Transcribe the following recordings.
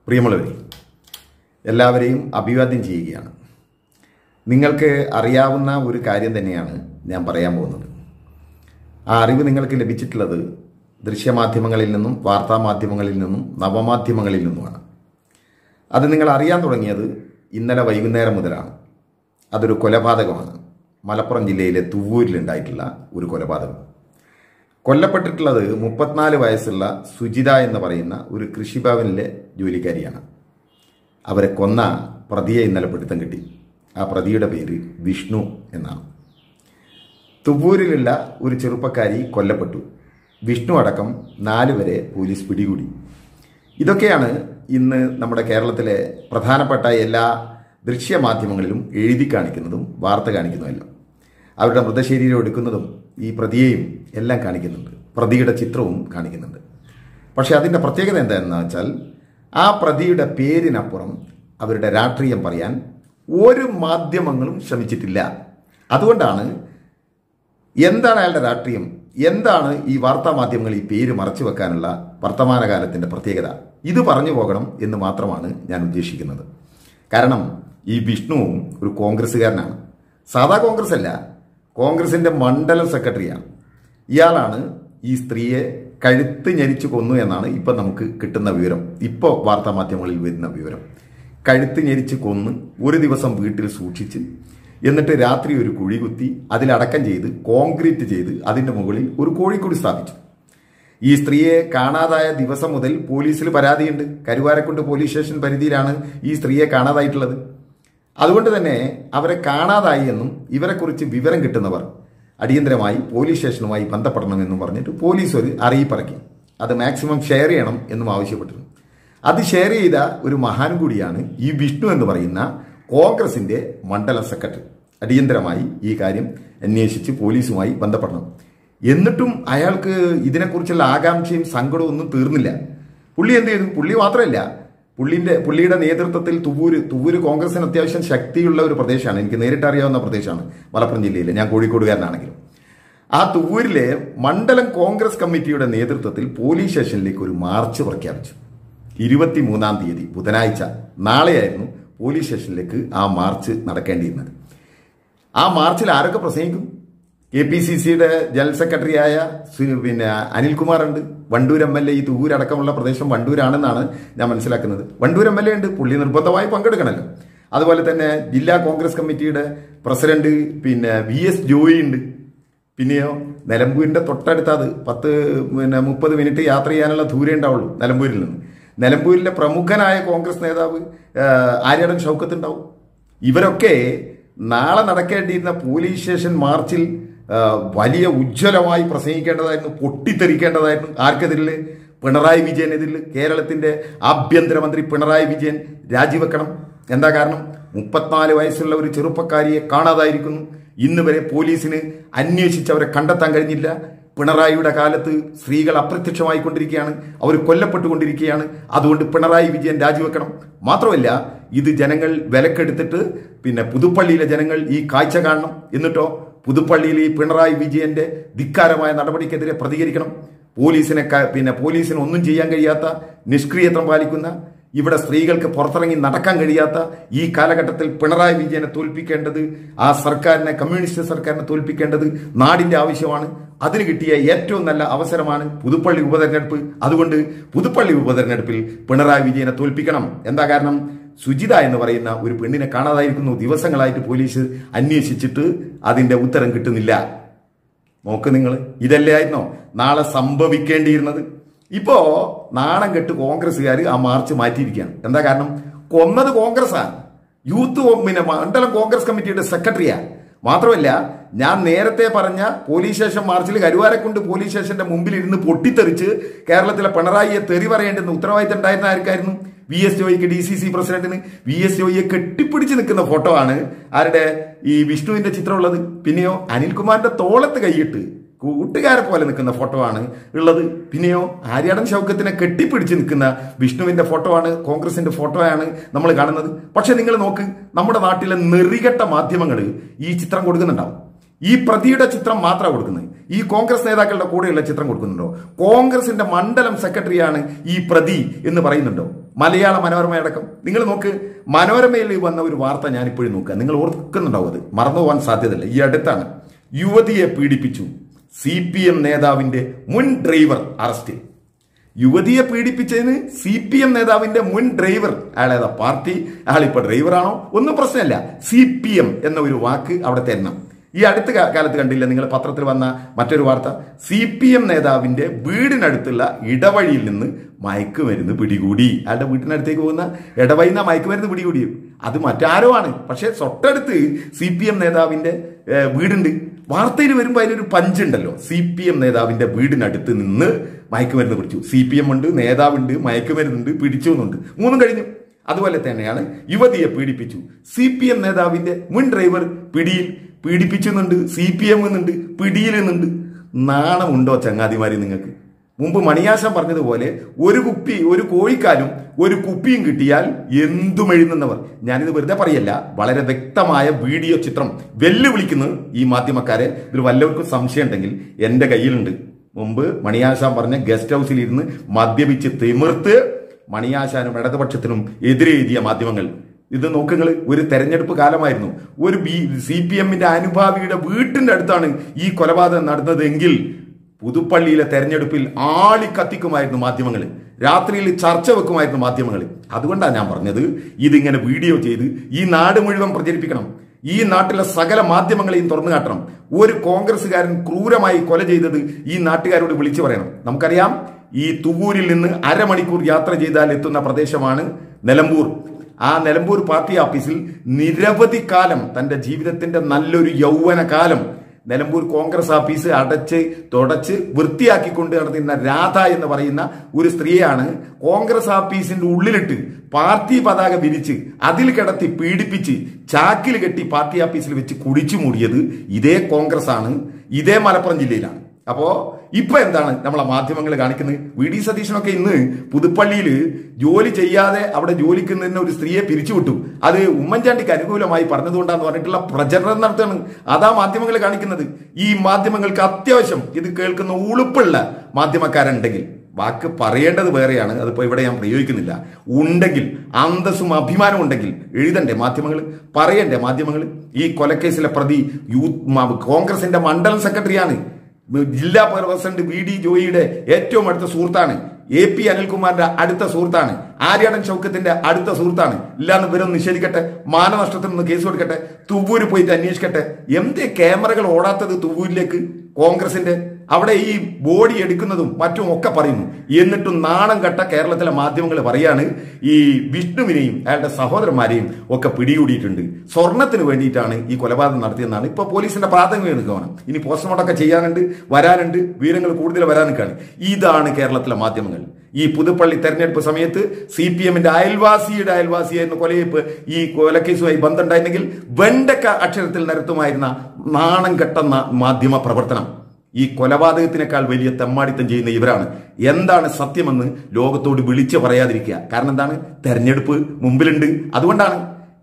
പ്രിയമുള്ളവരെ എല്ലാവരെയും അഭിവാദ്യം ചെയ്യുകയാണ് നിങ്ങൾക്ക് അറിയാവുന്ന ഒരു കാര്യം തന്നെയാണ് ഞാൻ പറയാൻ പോകുന്നത് ആ അറിവ് നിങ്ങൾക്ക് ലഭിച്ചിട്ടുള്ളത് ദൃശ്യമാധ്യമങ്ങളിൽ നിന്നും വാർത്താമാധ്യമങ്ങളിൽ നിന്നും നവമാധ്യമങ്ങളിൽ നിന്നുമാണ് അത് നിങ്ങൾ അറിയാൻ തുടങ്ങിയത് ഇന്നലെ വൈകുന്നേരം മുതലാണ് അതൊരു കൊലപാതകമാണ് മലപ്പുറം ജില്ലയിലെ തുവൂരിലുണ്ടായിട്ടുള്ള ഒരു കൊലപാതകം കൊല്ലപ്പെട്ടിട്ടുള്ളത് മുപ്പത്തിനാല് വയസ്സുള്ള സുജിത എന്ന് പറയുന്ന ഒരു കൃഷിഭവനിലെ ജോലിക്കാരിയാണ് അവരെ കൊന്ന പ്രതിയെ ഇന്നലെ പിടുത്തം കിട്ടി ആ പ്രതിയുടെ പേര് വിഷ്ണു എന്നാണ് തുവൂരിലുള്ള ഒരു ചെറുപ്പക്കാരി കൊല്ലപ്പെട്ടു വിഷ്ണു അടക്കം നാല് വരെ പോലീസ് പിടികൂടി ഇതൊക്കെയാണ് ഇന്ന് നമ്മുടെ കേരളത്തിലെ പ്രധാനപ്പെട്ട എല്ലാ ദൃശ്യമാധ്യമങ്ങളിലും എഴുതി കാണിക്കുന്നതും വാർത്ത കാണിക്കുന്നതുമെല്ലാം അവരുടെ മൃതശരീരം എടുക്കുന്നതും ഈ പ്രതിയെയും എല്ലാം കാണിക്കുന്നുണ്ട് പ്രതിയുടെ ചിത്രവും കാണിക്കുന്നുണ്ട് പക്ഷെ അതിൻ്റെ പ്രത്യേകത എന്താണെന്ന് വെച്ചാൽ ആ പ്രതിയുടെ പേരിനപ്പുറം അവരുടെ രാഷ്ട്രീയം പറയാൻ ഒരു മാധ്യമങ്ങളും ശ്രമിച്ചിട്ടില്ല അതുകൊണ്ടാണ് എന്താണ് അയാളുടെ രാഷ്ട്രീയം എന്താണ് ഈ വാർത്താ മാധ്യമങ്ങൾ ഈ പേര് മറച്ചു വെക്കാനുള്ള വർത്തമാനകാലത്തിന്റെ പ്രത്യേകത ഇത് പറഞ്ഞു പോകണം എന്ന് മാത്രമാണ് ഞാൻ ഉദ്ദേശിക്കുന്നത് കാരണം ഈ വിഷ്ണുവും ഒരു കോൺഗ്രസ്സുകാരനാണ് സാധാ കോൺഗ്രസ് അല്ല കോൺഗ്രസിന്റെ മണ്ഡലം സെക്രട്ടറിയാണ് ഇയാളാണ് ഈ സ്ത്രീയെ കഴുത്ത് ഞരിച്ചു കൊന്നു എന്നാണ് ഇപ്പം നമുക്ക് കിട്ടുന്ന വിവരം ഇപ്പോൾ വാർത്താ മാധ്യമങ്ങളിൽ വരുന്ന വിവരം കഴുത്ത് ഞെരിച്ച് കൊന്ന് ഒരു ദിവസം വീട്ടിൽ സൂക്ഷിച്ച് എന്നിട്ട് രാത്രി ഒരു കുഴി കുത്തി അതിലടക്കം ചെയ്ത് കോൺക്രീറ്റ് ചെയ്ത് അതിന്റെ മുകളിൽ ഒരു കോഴിക്കുടി സ്ഥാപിച്ചു ഈ സ്ത്രീയെ കാണാതായ ദിവസം മുതൽ പോലീസിൽ പരാതിയുണ്ട് കരുവാരക്കുണ്ട് പോലീസ് സ്റ്റേഷൻ പരിധിയിലാണ് ഈ സ്ത്രീയെ കാണാതായിട്ടുള്ളത് അതുകൊണ്ട് തന്നെ അവരെ കാണാതായി എന്നും ഇവരെക്കുറിച്ച് വിവരം കിട്ടുന്നവർ അടിയന്തരമായി പോലീസ് സ്റ്റേഷനുമായി ബന്ധപ്പെടണമെന്നും പറഞ്ഞിട്ട് പോലീസ് ഒരു അറിയിപ്പിറക്കി അത് മാക്സിമം ഷെയർ ചെയ്യണം എന്നും ആവശ്യപ്പെട്ടിരുന്നു അത് ഷെയർ ചെയ്ത ഒരു മഹാൻ കൂടിയാണ് ഈ വിഷ്ണു എന്ന് പറയുന്ന കോൺഗ്രസിന്റെ മണ്ഡലം സെക്രട്ടറി അടിയന്തരമായി ഈ കാര്യം അന്വേഷിച്ച് പോലീസുമായി ബന്ധപ്പെടണം എന്നിട്ടും അയാൾക്ക് ഇതിനെക്കുറിച്ചുള്ള ആകാംക്ഷയും സങ്കടവും ഒന്നും തീർന്നില്ല പുള്ളി എന്ത് ചെയ്തു പുള്ളി മാത്രമല്ല പുള്ളിന്റെ പുള്ളിയുടെ നേതൃത്വത്തിൽ തുവൂര് തുവൂര് കോൺഗ്രസിന് അത്യാവശ്യം ശക്തിയുള്ള ഒരു പ്രദേശമാണ് എനിക്ക് നേരിട്ട് അറിയാവുന്ന പ്രദേശമാണ് മലപ്പുറം ജില്ലയിലെ ഞാൻ കോഴിക്കോടുകാരനാണെങ്കിലും ആ തുവൂരിലെ മണ്ഡലം കോൺഗ്രസ് കമ്മിറ്റിയുടെ നേതൃത്വത്തിൽ പോലീസ് സ്റ്റേഷനിലേക്ക് ഒരു മാർച്ച് പ്രഖ്യാപിച്ചു ഇരുപത്തിമൂന്നാം തീയതി ബുധനാഴ്ച നാളെയായിരുന്നു പോലീസ് സ്റ്റേഷനിലേക്ക് ആ മാർച്ച് നടക്കേണ്ടിയിരുന്നത് ആ മാർച്ചിൽ ആരൊക്കെ പ്രസംഗിക്കും കെ പി സി സിയുടെ ജനറൽ സെക്രട്ടറിയായ സു- പിന്നെ അനിൽകുമാർ ഉണ്ട് വണ്ടൂർ എം എൽ എ ഈ തൂരടക്കമുള്ള പ്രദേശം വണ്ടൂരാണെന്നാണ് ഞാൻ മനസ്സിലാക്കുന്നത് വണ്ടൂർ എം എൽ എ ഉണ്ട് പുള്ളി നിർബന്ധമായി പങ്കെടുക്കണമല്ലോ അതുപോലെ തന്നെ ജില്ലാ കോൺഗ്രസ് കമ്മിറ്റിയുടെ പ്രസിഡന്റ് പിന്നെ വി എസ് ജോയി ഉണ്ട് പിന്നെയോ നിലമ്പൂരിന്റെ തൊട്ടടുത്ത് അത് പത്ത് പിന്നെ മുപ്പത് മിനിറ്റ് യാത്ര ചെയ്യാനുള്ള ദൂരേ ഉണ്ടാവുള്ളൂ നിലമ്പൂരിൽ നിന്ന് നിലമ്പൂരിലെ പ്രമുഖനായ കോൺഗ്രസ് നേതാവ് ആ, ആര്യടൻ ഷൗക്കത്ത് ഉണ്ടാവും ഇവരൊക്കെ നാളെ നടക്കേണ്ടിയിരുന്ന പോലീസ് സ്റ്റേഷൻ മാർച്ചിൽ ആ, വലിയ ഉജ്ജ്വലമായി പ്രസംഗിക്കേണ്ടതായിരുന്നു പൊട്ടിത്തെറിക്കേണ്ടതായിരുന്നു ആർക്കെതിരിൽ പിണറായി വിജയനെതിരിൽ കേരളത്തിന്റെ ആഭ്യന്തരമന്ത്രി പിണറായി വിജയൻ രാജിവെക്കണം എന്താ കാരണം മുപ്പത്തിനാല് വയസ്സുള്ള ഒരു ചെറുപ്പക്കാരിയെ കാണാതായിരിക്കുന്നു ഇന്ന് വരെ പോലീസിന് അന്വേഷിച്ച് അവരെ കണ്ടെത്താൻ കഴിഞ്ഞില്ല പിണറായിയുടെ കാലത്ത് സ്ത്രീകൾ അപ്രത്യക്ഷമായി കൊണ്ടിരിക്കുകയാണ് അവർ കൊല്ലപ്പെട്ടുകൊണ്ടിരിക്കുകയാണ് അതുകൊണ്ട് പിണറായി വിജയൻ രാജിവെക്കണം മാത്രമല്ല ഇത് ജനങ്ങൾ വിലക്കെടുത്തിട്ട് പിന്നെ പുതുപ്പള്ളിയിലെ ജനങ്ങൾ ഈ കാഴ്ച കാണണം എന്നിട്ടോ പുതുപ്പള്ളിയിൽ ഈ പിണറായി വിജയന്റെ ധിക്കാരമായ നടപടിക്കെതിരെ പ്രതികരിക്കണം പോലീസിനെ ക- പിന്നെ പോലീസിന് ഒന്നും ചെയ്യാൻ കഴിയാത്ത നിഷ്ക്രിയത്വം പാലിക്കുന്ന ഇവിടെ സ്ത്രീകൾക്ക് പുറത്തിറങ്ങി നടക്കാൻ കഴിയാത്ത ഈ കാലഘട്ടത്തിൽ പിണറായി വിജയനെ തോൽപ്പിക്കേണ്ടത് ആ സർക്കാരിനെ കമ്മ്യൂണിസ്റ്റ് സർക്കാരിനെ തോൽപ്പിക്കേണ്ടത് നാടിന്റെ ആവശ്യമാണ് അതിന് കിട്ടിയ ഏറ്റവും നല്ല അവസരമാണ് പുതുപ്പള്ളി ഉപതെരഞ്ഞെടുപ്പ് അതുകൊണ്ട് പുതുപ്പള്ളി ഉപതെരഞ്ഞെടുപ്പിൽ പിണറായി വിജയനെ തോൽപ്പിക്കണം എന്താ കാരണം സുജിത എന്ന് പറയുന്ന ഒരു പെണ്ണിനെ കാണാതായിരിക്കുന്നു ദിവസങ്ങളായിട്ട് പോലീസ് അന്വേഷിച്ചിട്ട് അതിന്റെ ഉത്തരം കിട്ടുന്നില്ല നോക്ക് നിങ്ങൾ ഇതല്ലേ ആയിരുന്നോ നാളെ സംഭവിക്കേണ്ടിയിരുന്നത് ഇപ്പോ നാണം കെട്ട് കോൺഗ്രസ്സുകാർ ആ മാർച്ച് മാറ്റിയിരിക്കുകയാണ് എന്താ കാരണം കൊന്നത് കോൺഗ്രസ്സാ യൂത്ത് കോ- പിന്നെ മണ്ഡലം കോൺഗ്രസ് കമ്മിറ്റിയുടെ സെക്രട്ടറിയാ മാത്രമല്ല ഞാൻ നേരത്തെ പറഞ്ഞ പോലീസ് സ്റ്റേഷൻ മാർച്ചിൽ കരുവാരക്കുണ്ട് പോലീസ് സ്റ്റേഷന്റെ മുമ്പിൽ ഇരുന്ന് പൊട്ടിത്തെറിച്ച് കേരളത്തിലെ പിണറായിയെ തെറി പറയേണ്ടുന്ന ഉത്തരവാദിത്തം ഉണ്ടായിരുന്ന ആർക്കായിരുന്നു വി എസ് ജോയിക്ക് ഡി സി സി പ്രസിഡന്റിന് വി എസ് ജോയിയെ കെട്ടിപ്പിടിച്ച് നിൽക്കുന്ന ഫോട്ടോ ആണ് ആരുടെ ഈ വിഷ്ണുവിന്റെ ചിത്രമുള്ളത് പിന്നെയോ അനിൽകുമാറിന്റെ തോളത്ത് കൈയിട്ട് കൂട്ടുകാരെ പോലെ നിൽക്കുന്ന ഫോട്ടോ ആണ് ഉള്ളത് പിന്നെയോ ആര്യാടൻ ഷൗക്കത്തിനെ കെട്ടിപ്പിടിച്ച് നിൽക്കുന്ന വിഷ്ണുവിന്റെ ഫോട്ടോ ആണ് കോൺഗ്രസിന്റെ ഫോട്ടോ ആണ് നമ്മൾ കാണുന്നത് പക്ഷെ നിങ്ങൾ നോക്ക് നമ്മുടെ നാട്ടിലെ നെറികെട്ട മാധ്യമങ്ങൾ ഈ ചിത്രം കൊടുക്കുന്നുണ്ടാവും ഈ പ്രതിയുടെ ചിത്രം മാത്രമാണ് കൊടുക്കുന്നത് ഈ കോൺഗ്രസ് നേതാക്കളുടെ കൂടെയുള്ള ചിത്രം കൊടുക്കുന്നുണ്ടോ കോൺഗ്രസിന്റെ മണ്ഡലം സെക്രട്ടറിയാണ് ഈ പ്രതി എന്ന് പറയുന്നുണ്ടോ മലയാള മനോരമ അടക്കം നിങ്ങൾ നോക്ക് മനോരമയിൽ വന്ന ഒരു വാർത്ത ഞാൻ ഇപ്പോഴും നോക്കുക നിങ്ങൾ ഓർക്കുന്നുണ്ടാവും അത് മറന്നു പോകാൻ സാധ്യതയില്ല ഈ അടുത്താണ് യുവതിയെ പീഡിപ്പിച്ചു സി പി എം നേതാവിന്റെ മുൻ ഡ്രൈവർ അറസ്റ്റ് യുവതിയെ പീഡിപ്പിച്ചതിന് സി പി എം നേതാവിന്റെ മുൻ ഡ്രൈവർ അയാളേതാ പാർട്ടി അയാളിപ്പോ ഡ്രൈവറാണോ ഒന്നും പ്രശ്നമല്ല സി പി എം എന്ന ഒരു വാക്ക് അവിടെ തരണം ഈ അടുത്ത കാ- കാലത്ത് കണ്ടില്ല നിങ്ങൾ പത്രത്തിൽ വന്ന മറ്റൊരു വാർത്ത സി പി എം നേതാവിന്റെ വീടിനടുത്തുള്ള ഇടവഴിയിൽ നിന്ന് മയക്കുമരുന്ന് പിടികൂടി അയാളുടെ വീട്ടിനടുത്തേക്ക് പോകുന്ന ഇടവഴിന്ന മയക്കുമരുന്ന് പിടികൂടി അത് മറ്റാരോ ആണ് പക്ഷെ തൊട്ടടുത്ത് സി പി എം നേതാവിന്റെ ഏഹ്, വീടുണ്ട് വാർത്തയിൽ വരുമ്പോൾ അതിലൊരു പഞ്ചുണ്ടല്ലോ സി പി എം നേതാവിന്റെ വീടിനടുത്ത് നിന്ന് മയക്കുമരുന്ന് പിടിച്ചു സി പി എം ഉണ്ട് നേതാവുണ്ട് മയക്കുമരുന്നുണ്ട് പിടിച്ചു എന്നുണ്ട് മൂന്നും കഴിഞ്ഞു അതുപോലെ തന്നെയാണ് യുവതിയെ പീഡിപ്പിച്ചു സി പി എം നേതാവിന്റെ മുൻ ഡ്രൈവർ പിടിയിൽ പീഡിപ്പിച്ചുന്നുണ്ട് സി പി എം എന്നുണ്ട് പിടിയിൽ നിന്നുണ്ട് നാണമുണ്ടോ ചങ്ങാതിമാരി നിങ്ങൾക്ക് മുമ്പ് മണിയാശം പറഞ്ഞതുപോലെ ഒരു കുപ്പി ഒരു കോഴിക്കാലും ഒരു കുപ്പിയും കിട്ടിയാൽ എന്തും എഴുതുന്നവർ ഞാനിത് വെറുതെ പറയല്ല വളരെ വ്യക്തമായ വീഡിയോ ചിത്രം വെല്ലുവിളിക്കുന്നു ഈ മാധ്യമക്കാരെ ഇതിൽ വല്ലവർക്കും സംശയം ഉണ്ടെങ്കിൽ എന്റെ കയ്യിലുണ്ട് മുമ്പ് മണിയാശാൻ പറഞ്ഞ ഗസ്റ്റ് ഹൗസിൽ ഇരുന്ന് മദ്യപിച്ച് തിമിർത്ത് മണിയാശാനും ഇടതുപക്ഷത്തിനും എതിരെ എഴുതിയ മാധ്യമങ്ങൾ ഇത് നോക്കുങ്ങൾ ഒരു തെരഞ്ഞെടുപ്പ് കാലമായിരുന്നു ഒരു ബി സി പി എമ്മിന്റെ അനുഭാവിയുടെ വീട്ടിന്റെ അടുത്താണ് ഈ കൊലപാതകം നടന്നതെങ്കിൽ പുതുപ്പള്ളിയിലെ തെരഞ്ഞെടുപ്പിൽ ആളി കത്തിക്കുമായിരുന്നു മാധ്യമങ്ങൾ രാത്രിയിൽ ചർച്ച വെക്കുമായിരുന്നു മാധ്യമങ്ങൾ അതുകൊണ്ടാണ് ഞാൻ പറഞ്ഞത് ഇതിങ്ങനെ വീഡിയോ ചെയ്ത് ഈ നാട് മുഴുവൻ പ്രചരിപ്പിക്കണം ഈ നാട്ടിലെ സകല മാധ്യമങ്ങളെയും തുറന്നു കാട്ടണം ഒരു കോൺഗ്രസ്സുകാരൻ ക്രൂരമായി കൊല ചെയ്തത് ഈ നാട്ടുകാരോട് വിളിച്ചു പറയണം നമുക്കറിയാം ഈ തുവൂരിൽ നിന്ന് അരമണിക്കൂർ യാത്ര ചെയ്താൽ എത്തുന്ന പ്രദേശമാണ് നിലമ്പൂർ ആ നിലമ്പൂർ പാർട്ടി ഓഫീസിൽ നിരവധി കാലം തന്റെ ജീവിതത്തിന്റെ നല്ലൊരു യൗവന കാലം നിലമ്പൂർ കോൺഗ്രസ് ഓഫീസ് അടച്ച് തുടച്ച് വൃത്തിയാക്കിക്കൊണ്ട് നടത്തുന്ന രാധ എന്ന് പറയുന്ന ഒരു സ്ത്രീയാണ് കോൺഗ്രസ് ഓഫീസിന്റെ ഉള്ളിലിട്ട് പാർട്ടി പതാക വിരിച്ച് അതിൽ കിടത്തി പീഡിപ്പിച്ച് ചാക്കിൽ കെട്ടി പാർട്ടി ഓഫീസിൽ വെച്ച് കുടിച്ചു മൂടിയത് ഇതേ കോൺഗ്രസ് ആണ് ഇതേ മലപ്പുറം ജില്ലയിലാണ് അപ്പോ ഇപ്പൊ എന്താണ് നമ്മളെ മാധ്യമങ്ങൾ കാണിക്കുന്നത് വി ഡി സതീശനൊക്കെ ഇന്ന് പുതുപ്പള്ളിയിൽ ജോലി ചെയ്യാതെ അവിടെ ജോലിക്ക് നിന്ന ഒരു സ്ത്രീയെ പിരിച്ചുവിട്ടു അത് ഉമ്മൻചാണ്ടിക്ക് അനുകൂലമായി പറഞ്ഞതുകൊണ്ടാന്ന് പറഞ്ഞിട്ടുള്ള പ്രചരണം നടത്തുകയാണ് അതാ മാധ്യമങ്ങൾ കാണിക്കുന്നത് ഈ മാധ്യമങ്ങൾക്ക് അത്യാവശ്യം ഇത് കേൾക്കുന്ന ഉളുപ്പുള്ള മാധ്യമക്കാരുണ്ടെങ്കിൽ വാക്ക് പറയേണ്ടത് വേറെയാണ് അതിപ്പോ ഇവിടെ ഞാൻ പ്രയോഗിക്കുന്നില്ല ഉണ്ടെങ്കിൽ അന്തസ്സും അഭിമാനവും ഉണ്ടെങ്കിൽ എഴുതണ്ടേ മാധ്യമങ്ങൾ പറയണ്ടേ മാധ്യമങ്ങൾ ഈ കൊലക്കേസിലെ പ്രതി യൂത്ത് മ- കോൺഗ്രസിന്റെ മണ്ഡലം സെക്രട്ടറിയാണ് ജില്ലാ പ്രസിഡന്റ് വി ഡി ജോയിയുടെ ഏറ്റവും അടുത്ത സുഹൃത്താണ് എ പി അനിൽകുമാറിന്റെ അടുത്ത സുഹൃത്താണ് ആര്യാടൻ ഷൗക്കത്തിന്റെ അടുത്ത സുഹൃത്താണ് ഇല്ലാന്ന് ഇവരൊന്ന് നിഷേധിക്കട്ടെ മാനനഷ്ടത്തിൽ നിന്ന് കേസ് കൊടുക്കട്ടെ തുവ്വൂര് പോയിട്ട് അന്വേഷിക്കട്ടെ എന്തേ ക്യാമറകൾ ഓടാത്തത് തുവ്വൂരിലേക്ക് കോൺഗ്രസിന്റെ അവിടെ ഈ ബോഡി എടുക്കുന്നതും മറ്റും ഒക്കെ പറയുന്നു എന്നിട്ടും നാണം കെട്ട കേരളത്തിലെ മാധ്യമങ്ങൾ പറയാണ് ഈ വിഷ്ണുവിനെയും അയാളുടെ സഹോദരന്മാരെയും ഒക്കെ പിടികൂടിയിട്ടുണ്ട് സ്വർണത്തിന് വേണ്ടിയിട്ടാണ് ഈ കൊലപാതകം നടത്തിയെന്നാണ് ഇപ്പൊ പോലീസിന്റെ പ്രാഥമിക നിഗമനം ഇനി പോസ്റ്റ്മോർട്ടം ഒക്കെ ചെയ്യാനുണ്ട് വരാനുണ്ട് വീരങ്ങൾ കൂടുതൽ വരാൻ നിൽക്കുകയാണ് ഇതാണ് കേരളത്തിലെ മാധ്യമങ്ങൾ ഈ പുതുപ്പള്ളി തെരഞ്ഞെടുപ്പ് സമയത്ത് സി പി എമ്മിന്റെ അയൽവാസിയുടെ അയൽവാസിയായിരുന്ന കൊലയിപ്പ് ഈ കൊലക്കേസുമായി ബന്ധമുണ്ടായിരുന്നെങ്കിൽ വെണ്ടക്ക അക്ഷരത്തിൽ നിരത്തുമായിരുന്ന നാണം കെട്ട ന- മാധ്യമ പ്രവർത്തനം ഈ കൊലപാതകത്തിനേക്കാൾ വലിയ തെമ്മാടിത്തം ചെയ്യുന്ന ഇവരാണ് എന്താണ് സത്യമെന്ന് ലോകത്തോട് വിളിച്ചു പറയാതിരിക്കുക കാരണം എന്താണ് തെരഞ്ഞെടുപ്പ് മുമ്പിലുണ്ട് അതുകൊണ്ടാണ്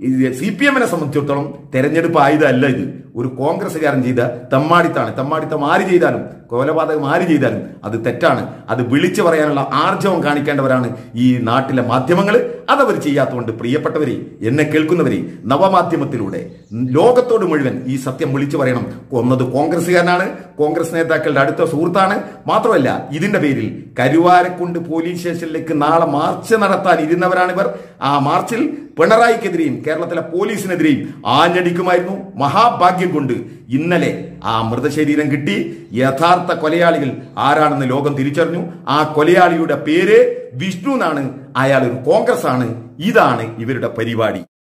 സി പി എമ്മിനെ സംബന്ധിച്ചിടത്തോളം തെരഞ്ഞെടുപ്പ് ആയുധമല്ല ഇത് ഒരു കോൺഗ്രസ്സുകാരൻ ചെയ്ത തെമ്മാടിത്താണ് തെമ്മാടിത്തം ആര് ചെയ്താലും കൊലപാതകം ആര് ചെയ്താലും അത് തെറ്റാണ് അത് വിളിച്ചു പറയാനുള്ള ആർജവം കാണിക്കേണ്ടവരാണ് ഈ നാട്ടിലെ മാധ്യമങ്ങൾ അതവർ ചെയ്യാത്തതുകൊണ്ട് പ്രിയപ്പെട്ടവരെ എന്നെ കേൾക്കുന്നവരെ നവമാധ്യമത്തിലൂടെ ലോകത്തോട് മുഴുവൻ ഈ സത്യം വിളിച്ചു പറയണം കൊന്നത് കോൺഗ്രസ്സുകാരനാണ് കോൺഗ്രസ് നേതാക്കളുടെ അടുത്ത സുഹൃത്താണ് മാത്രമല്ല ഇതിന്റെ പേരിൽ കരുവാരക്കുണ്ട് പോലീസ് സ്റ്റേഷനിലേക്ക് നാളെ മാർച്ച് നടത്താൻ ഇരുന്നവരാണിവർ ആ മാർച്ചിൽ പിണറായിക്കെതിരെയും കേരളത്തിലെ പോലീസിനെതിരെയും ആഞ്ഞടിക്കുമായിരുന്നു മഹാഭാഗ്യം കൊണ്ട് ഇന്നലെ ആ മൃതശരീരം കിട്ടി യഥാർത്ഥ കൊലയാളികൾ ആരാണെന്ന് ലോകം തിരിച്ചറിഞ്ഞു ആ കൊലയാളിയുടെ പേര് വിഷ്ണു എന്നാണ് അയാൾ ഒരു കോൺഗ്രസ് ആണ് ഇതാണ് ഇവരുടെ പരിപാടി